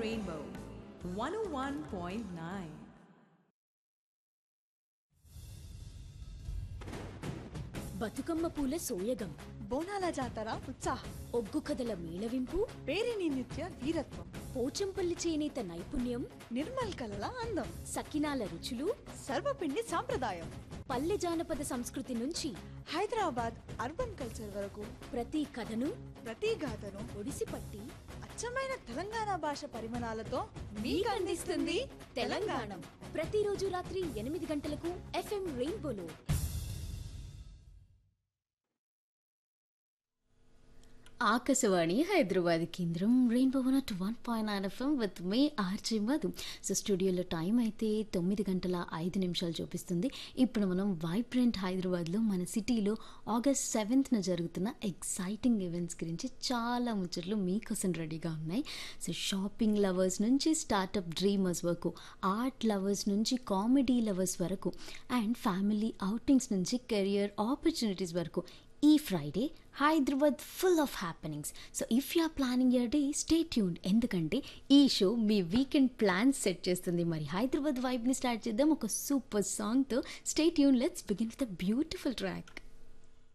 Rainbow 101.9. Bathukamma పూల సోయగం బోనాల జాతర ఉత్సాహం ఒగ్గు కథల మేళవింపు పేరిని నిత్య వీరత్వం పోచంపల్లి చేనేత నైపుణ్యం నిర్మల్ కలల అందం సకినాల రుచులు సర్వపిండి సాంప్రదాయం పల్లె జానపద సంస్కృతి నుంచి హైదరాబాద్ అర్బన్ కల్చర్ వరకు ప్రతి కథను ప్రతి గాథను ఒడిసిపట్టి అచ్చమైన తెలంగాణ భాష పరిమాణాలతో మీకు అందిస్తుంది తెలంగాణ ప్రతిరోజు రాత్రి ఎనిమిది గంటలకు ఎఫ్ఎం రెయిన్బోలో ఆకాశవాణి హైదరాబాద్ కేంద్రం rainbow one at one point nine FM with me RJ Madhu so స్టూడియోలో టైం అయితే తొమ్మిది గంటల ఐదు నిమిషాలు చూపిస్తుంది ఇప్పుడు మనం వైబ్రెంట్ హైదరాబాద్లో మన సిటీలో ఆగస్ట్ సెవెంత్న జరుగుతున్న ఎక్సైటింగ్ ఈవెంట్స్ గురించి చాలా ముచ్చట్లు మీకోసం రెడీగా ఉన్నాయి సో షాపింగ్ లవర్స్ నుంచి స్టార్టప్ డ్రీమర్స్ వరకు ఆర్ట్ లవర్స్ నుంచి కామెడీ లవర్స్ వరకు అండ్ ఫ్యామిలీ అవుటింగ్స్ నుంచి కెరియర్ ఆపర్చునిటీస్ వరకు ఈ Friday Hyderabad full of happenings so if you are planning your day stay tune ఎందుకంటే ఈ షో మీ వీకెండ్ ప్లాన్స్ సెట్ చేస్తుంది మరి హైదరాబాద్ వైబ్ని స్టార్ట్ చేద్దాం ఒక సూపర్ సాంగ్తో stay tune let's begin with a beautiful track